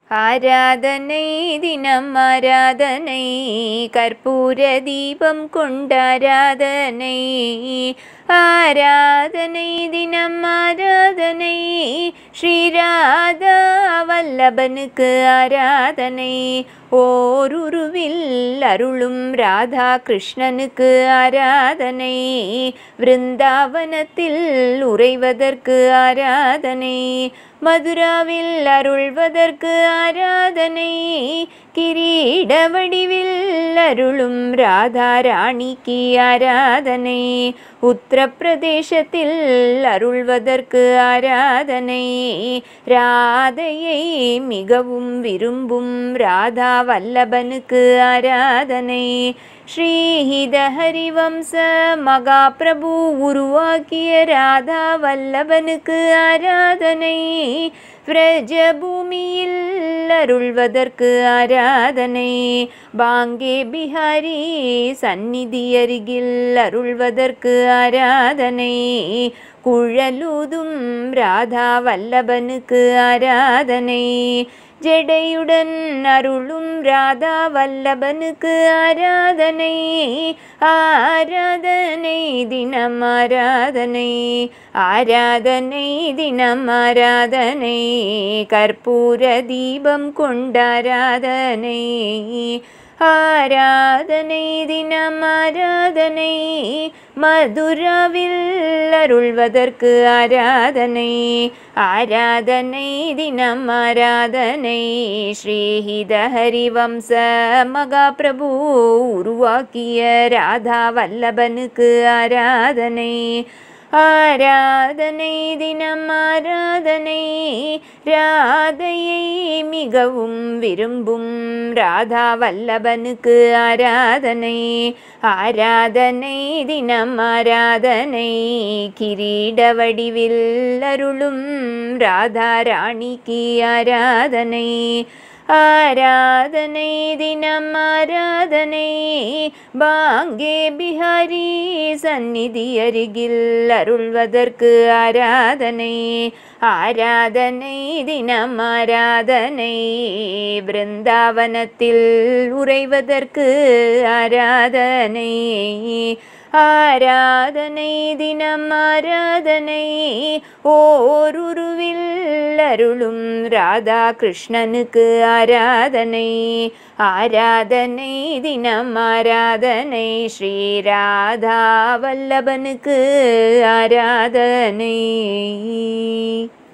ஆராதனை தினம் ஆராதனை கற்பூர தீபம் கொண்டாராதனை ஆராதனை தினம் ஆராதனை ஸ்ரீராதா வல்லபனுக்கு ஆராதனை ஓருருவில் அருளும் ராதா கிருஷ்ணனுக்கு ஆராதனை விருந்தாவனத்தில் உறைவதற்கு ஆராதனை மதுராவில் அருள்வதற்கு ஆராதனை கிரீட வடிவில் அருளும் ராதா ராணிக்கு ஆராதனை உத்தரப்பிரதேசத்தில் அருள்வதற்கு ஆராதனை ராதையை மிகவும் விரும்பும் ராதா வல்லபனுக்கு ஆராதனை ஸ்ரீஹித ஹரிவம்ச மகாபிரபு உருவாக்கிய ராதா வல்லபனுக்கு ஆராதனை பிரஜபூமியில் அருள்வதற்கு ஆராதனை பாங்கே பிஹாரி சந்நிதி அருகில் அருள்வதற்கு ஆராதனை குழலூதும் ராதா வல்லபனுக்கு ஆராதனை ஜடையுடன் அருளும் ராதா வல்லபனுக்கு ஆராதனை ஆராதனை தினம் ஆராதனை ஆராதனை தினம் ஆராதனை கற்பூர தீபம் கொண்டாராதனை ஆராதனை தினம் ஆராதனை மதுராவில் அருள்வதற்கு ஆராதனை ஆராதனை தினம் ஆராதனை ஸ்ரீஹித ஹரிவம்ச மகாபிரபு உருவாக்கிய ராதா வல்லபனுக்கு ஆராதனை ஆராதனை தினம் ஆராதனை ராதையை மிகவும் விரும்பும் ராதா வல்லபனுக்கு ஆராதனை ஆராதனை தினம் ஆராதனை கிரீட வடிவில் அருளும் ராதா ராணிக்கு ஆராதனை ஆராதனை தினம் ஆராதனை பாங்கே பிஹாரி சந்நிதி அருகில் அருள்வதற்கு ஆராதனை ஆராதனை தினம் ஆராதனை பிருந்தாவனத்தில் உறைவதற்கு ஆராதனை ஆராதனை தினம் ஆராதனை ஓருருவில் அருளும் ராதா கிருஷ்ணனுக்கு ஆராதனை ஆராதனை தினம் ஆராதனை ஸ்ரீராதா வல்லபனுக்கு ஆராதனை